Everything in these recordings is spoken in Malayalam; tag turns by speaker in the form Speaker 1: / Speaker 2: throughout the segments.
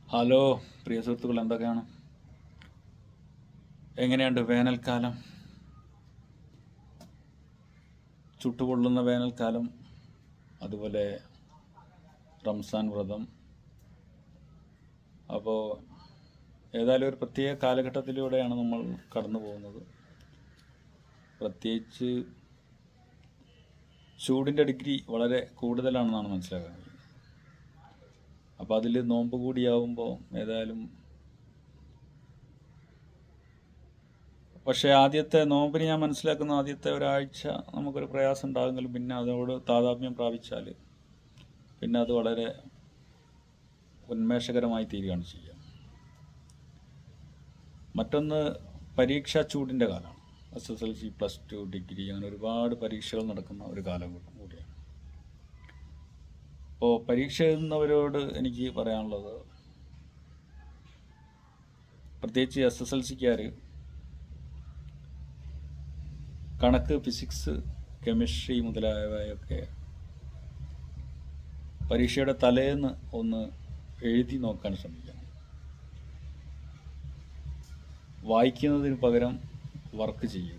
Speaker 1: ഹലോ പ്രിയ സുഹൃത്തുക്കൾ എന്തൊക്കെയാണ് എങ്ങനെയുണ്ട് വേനൽക്കാലം ചുട്ടുപൊള്ളുന്ന വേനൽക്കാലം അതുപോലെ റംസാൻ വ്രതം അപ്പോൾ ഏതായാലും ഒരു പ്രത്യേക കാലഘട്ടത്തിലൂടെയാണ് നമ്മൾ കടന്നു പോകുന്നത് പ്രത്യേകിച്ച് ചൂടിൻ്റെ ഡിഗ്രി വളരെ കൂടുതലാണെന്നാണ് മനസ്സിലാക്കാൻ കഴിയുന്നത് അപ്പോൾ അതിൽ നോമ്പ് കൂടിയാവുമ്പോൾ ഏതായാലും പക്ഷേ ആദ്യത്തെ നോമ്പിന് ഞാൻ മനസ്സിലാക്കുന്ന ആദ്യത്തെ ഒരാഴ്ച നമുക്കൊരു പ്രയാസം ഉണ്ടാകുമെങ്കിലും പിന്നെ അതോട് താതാത്മ്യം പ്രാപിച്ചാൽ പിന്നെ അത് വളരെ ഉന്മേഷകരമായി തീരുകയാണ് ചെയ്യുക മറ്റൊന്ന് പരീക്ഷാ ചൂടിൻ്റെ കാലമാണ് S S L C plus two degree അങ്ങനെ ഒരുപാട് പരീക്ഷകൾ നടക്കുന്ന ഒരു കാലം കൂടിയാണ് അപ്പോൾ പരീക്ഷ എഴുതുന്നവരോട് എനിക്ക് പറയാനുള്ളത് പ്രത്യേകിച്ച് എസ് എസ് എൽ സിക്കാർ കണക്ക് ഫിസിക്സ് കെമിസ്ട്രി മുതലായവയൊക്കെ പരീക്ഷയുടെ തലേന്ന് ഒന്ന് എഴുതി നോക്കാൻ ശ്രമിക്കണം വായിക്കുന്നതിന് പകരം വർക്ക് ചെയ്യുക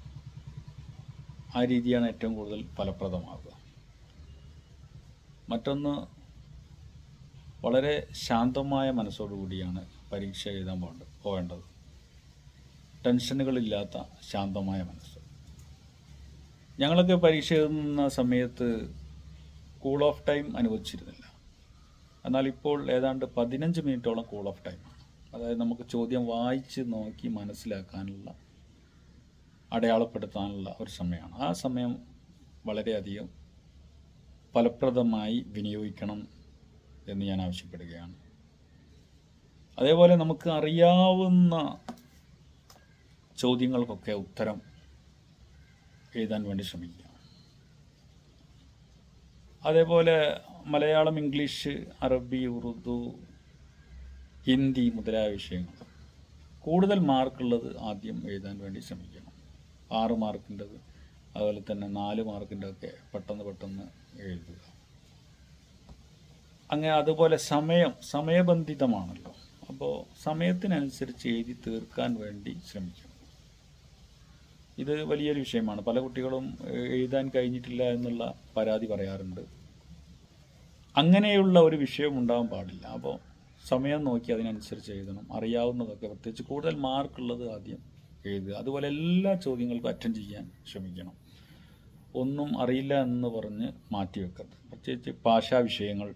Speaker 1: ആ രീതിയാണ് ഏറ്റവും കൂടുതൽ ഫലപ്രദമാകുക മറ്റൊന്ന് വളരെ ശാന്തമായ മനസ്സോടുകൂടിയാണ് പരീക്ഷ എഴുതാൻ പോകേണ്ടത് പോകേണ്ടത് ടെൻഷനുകളില്ലാത്ത ശാന്തമായ മനസ്സ് ഞങ്ങളൊക്കെ പരീക്ഷ എഴുതുന്ന സമയത്ത് കൂൾ ഓഫ് ടൈം അനുവദിച്ചിരുന്നില്ല എന്നാൽ ഇപ്പോൾ ഏതാണ്ട് പതിനഞ്ച് മിനിറ്റോളം കൂൾ ഓഫ് ടൈമാണ് അതായത് നമുക്ക് ചോദ്യം വായിച്ച് നോക്കി മനസ്സിലാക്കാനുള്ള അടയാളപ്പെടുത്താനുള്ള ഒരു സമയമാണ് ആ സമയം വളരെയധികം ഫലപ്രദമായി വിനിയോഗിക്കണം എന്ന് ഞാൻ ആവശ്യപ്പെടുകയാണ് അതേപോലെ നമുക്ക് അറിയാവുന്ന ചോദ്യങ്ങൾക്കൊക്കെ ഉത്തരം എഴുതാൻ വേണ്ടി ശ്രമിക്കുക അതേപോലെ മലയാളം ഇംഗ്ലീഷ് അറബി ഉറുദു ഹിന്ദി മുതലായ വിഷയങ്ങൾ കൂടുതൽ മാർക്കുള്ളത് ആദ്യം എഴുതാൻ വേണ്ടി ശ്രമിക്കണം ആറ് മാർക്കിൻ്റെത് അതുപോലെ തന്നെ നാല് മാർക്കിൻ്റെ ഒക്കെ പെട്ടെന്ന് പെട്ടെന്ന് എഴുതുക അങ്ങനെ അതുപോലെ സമയം സമയബന്ധിതമാണല്ലോ അപ്പോൾ സമയത്തിനനുസരിച്ച് എഴുതി തീർക്കാൻ വേണ്ടി ശ്രമിക്കണം ഇത് വലിയൊരു വിഷയമാണ് പല കുട്ടികളും എഴുതാൻ കഴിഞ്ഞിട്ടില്ല എന്നുള്ള പരാതി പറയാറുണ്ട് അങ്ങനെയുള്ള ഒരു വിഷയം ഉണ്ടാകാൻ പാടില്ല അപ്പോൾ സമയം നോക്കി അതിനനുസരിച്ച് എഴുതണം അറിയാവുന്നതൊക്കെ പ്രത്യേകിച്ച് കൂടുതൽ മാർക്കുള്ളത് ആദ്യം എഴുതുക അതുപോലെ എല്ലാ ചോദ്യങ്ങൾക്കും അറ്റൻഡ് ചെയ്യാൻ ശ്രമിക്കണം ഒന്നും അറിയില്ല എന്ന് പറഞ്ഞ് മാറ്റിവെക്കരുത് പ്രത്യേകിച്ച് ഭാഷാ വിഷയങ്ങൾ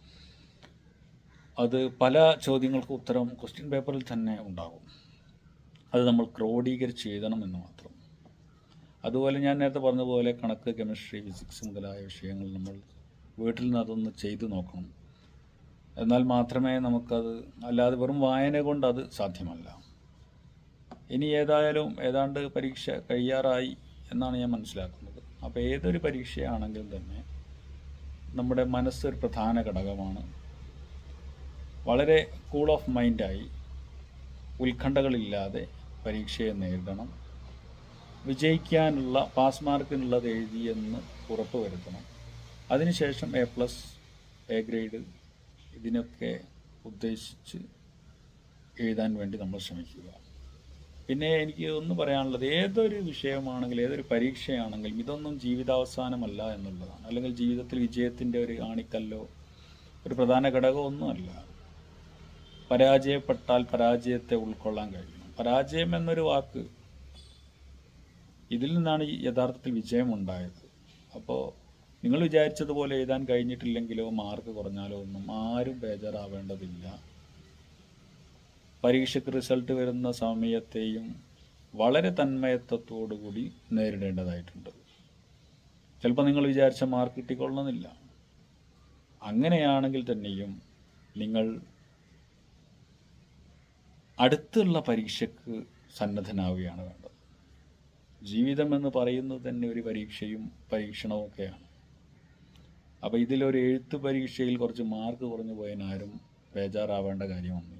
Speaker 1: അത് പല ചോദ്യങ്ങൾക്കും ഉത്തരം ക്വസ്റ്റ്യൻ പേപ്പറിൽ തന്നെ ഉണ്ടാകും അത് നമ്മൾ ക്രോഡീകരിച്ച് എഴുതണം എന്ന് മാത്രം അതുപോലെ ഞാൻ നേരത്തെ പറഞ്ഞതുപോലെ കണക്ക് കെമിസ്ട്രി ഫിസിക്സ് മുതലായ വിഷയങ്ങൾ നമ്മൾ വീട്ടിൽ നിന്ന് അതൊന്ന് ചെയ്തു നോക്കണം എന്നാൽ മാത്രമേ നമുക്കത് അല്ലാതെ വെറും വായന കൊണ്ട് അത് സാധ്യമല്ല ഇനി ഏതായാലും ഏതാണ്ട് പരീക്ഷ കഴിയാറായി എന്നാണ് ഞാൻ മനസ്സിലാക്കുന്നത് അപ്പോൾ ഏതൊരു പരീക്ഷയാണെങ്കിലും തന്നെ നമ്മുടെ മനസ്സ് ഒരു പ്രധാന ഘടകമാണ് വളരെ കൂൾ ഓഫ് മൈൻഡായി ഉത്കണ്ഠകളില്ലാതെ പരീക്ഷയെ നേരിടണം വിജയിക്കാനുള്ള പാസ് മാർക്കിനുള്ളത് എഴുതിയെന്ന് ഉറപ്പ് വരുത്തണം അതിനുശേഷം എ പ്ലസ് എ ഗ്രേഡ് ഇതിനൊക്കെ ഉദ്ദേശിച്ച് എഴുതാൻ വേണ്ടി നമ്മൾ ശ്രമിക്കുക പിന്നെ എനിക്ക് ഒന്ന് പറയാനുള്ളത് ഏതൊരു വിഷയമാണെങ്കിലും ഏതൊരു പരീക്ഷയാണെങ്കിലും ഇതൊന്നും ജീവിതാവസാനമല്ല എന്നുള്ളതാണ് അല്ലെങ്കിൽ ജീവിതത്തിൽ വിജയത്തിൻ്റെ ഒരു ആണിക്കല്ലോ ഒരു പ്രധാന ഘടകം ഒന്നുമല്ല പരാജയപ്പെട്ടാൽ പരാജയത്തെ ഉൾക്കൊള്ളാൻ കഴിയണം പരാജയം എന്നൊരു വാക്ക് ഇതിൽ നിന്നാണ് ഈ യഥാർത്ഥത്തിൽ വിജയം ഉണ്ടായത് അപ്പോൾ നിങ്ങൾ വിചാരിച്ചതുപോലെ എഴുതാൻ കഴിഞ്ഞിട്ടില്ലെങ്കിലോ മാർക്ക് കുറഞ്ഞാലോ ഒന്നും ആരും ബേജാറാവേണ്ടതില്ല പരീക്ഷയ്ക്ക് റിസൾട്ട് വരുന്ന സമയത്തെയും വളരെ തന്മയത്വത്തോടുകൂടി നേരിടേണ്ടതായിട്ടുണ്ട് ചിലപ്പോൾ നിങ്ങൾ വിചാരിച്ച മാർക്ക് കിട്ടിക്കൊള്ളണമെന്നില്ല അങ്ങനെയാണെങ്കിൽ തന്നെയും നിങ്ങൾ അടുത്തുള്ള പരീക്ഷയ്ക്ക് സന്നദ്ധനാവുകയാണ് വേണ്ടത് ജീവിതം എന്ന് പറയുന്നത് തന്നെ ഒരു പരീക്ഷയും പരീക്ഷണവും ഒക്കെയാണ് അപ്പോൾ ഇതിലൊരു എഴുത്ത് പരീക്ഷയിൽ കുറച്ച് മാർക്ക് കുറഞ്ഞു പോയതിന് ആരും ബേജാറാവേണ്ട കാര്യമൊന്നുമില്ല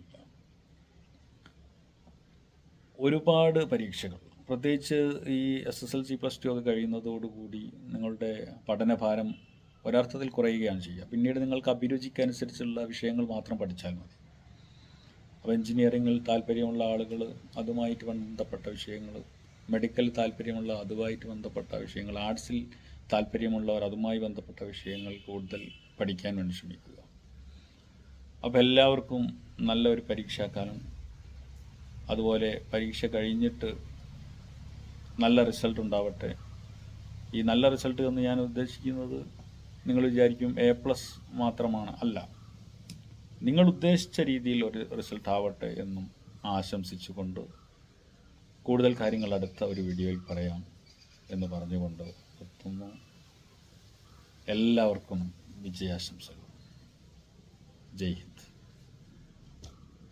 Speaker 1: ഒരുപാട് പരീക്ഷകൾ പ്രത്യേകിച്ച് ഈ S S L C plus two ഒക്കെ കഴിയുന്നതോടുകൂടി നിങ്ങളുടെ പഠനഭാരം ഒരർത്ഥത്തിൽ കുറയുകയാണ് ചെയ്യുക പിന്നീട് നിങ്ങൾക്ക് അഭിരുചിക്കനുസരിച്ചുള്ള വിഷയങ്ങൾ മാത്രം പഠിച്ചാൽ മതി അപ്പോൾ എൻജിനീയറിങ്ങിൽ താല്പര്യമുള്ള ആളുകൾ അതുമായിട്ട് ബന്ധപ്പെട്ട വിഷയങ്ങൾ മെഡിക്കൽ താല്പര്യമുള്ള അതുമായിട്ട് ബന്ധപ്പെട്ട വിഷയങ്ങൾ ആർട്സിൽ താല്പര്യമുള്ളവർ അതുമായി ബന്ധപ്പെട്ട വിഷയങ്ങൾ കൂടുതൽ പഠിക്കാൻ വേണ്ടി ശ്രമിക്കുക അപ്പോൾ എല്ലാവർക്കും നല്ലൊരു പരീക്ഷാക്കാലം അതുപോലെ പരീക്ഷ കഴിഞ്ഞിട്ട് നല്ല റിസൾട്ട് ഉണ്ടാവട്ടെ ഈ നല്ല റിസൾട്ട് എന്ന് ഞാൻ ഉദ്ദേശിക്കുന്നത് നിങ്ങൾ വിചാരിക്കും എ പ്ലസ് മാത്രമാണ് അല്ല നിങ്ങൾ ഉദ്ദേശിച്ച രീതിയിൽ ഒരു റിസൾട്ട് ആവട്ടെ എന്നും ആശംസിച്ചുകൊണ്ട് കൂടുതൽ കാര്യങ്ങൾ അടുത്ത ഒരു വീഡിയോയിൽ പറയാം എന്ന് പറഞ്ഞുകൊണ്ട് എത്തുന്നു എല്ലാവർക്കും വിജയാശംസകൾ ജയ് ഹിന്ദ്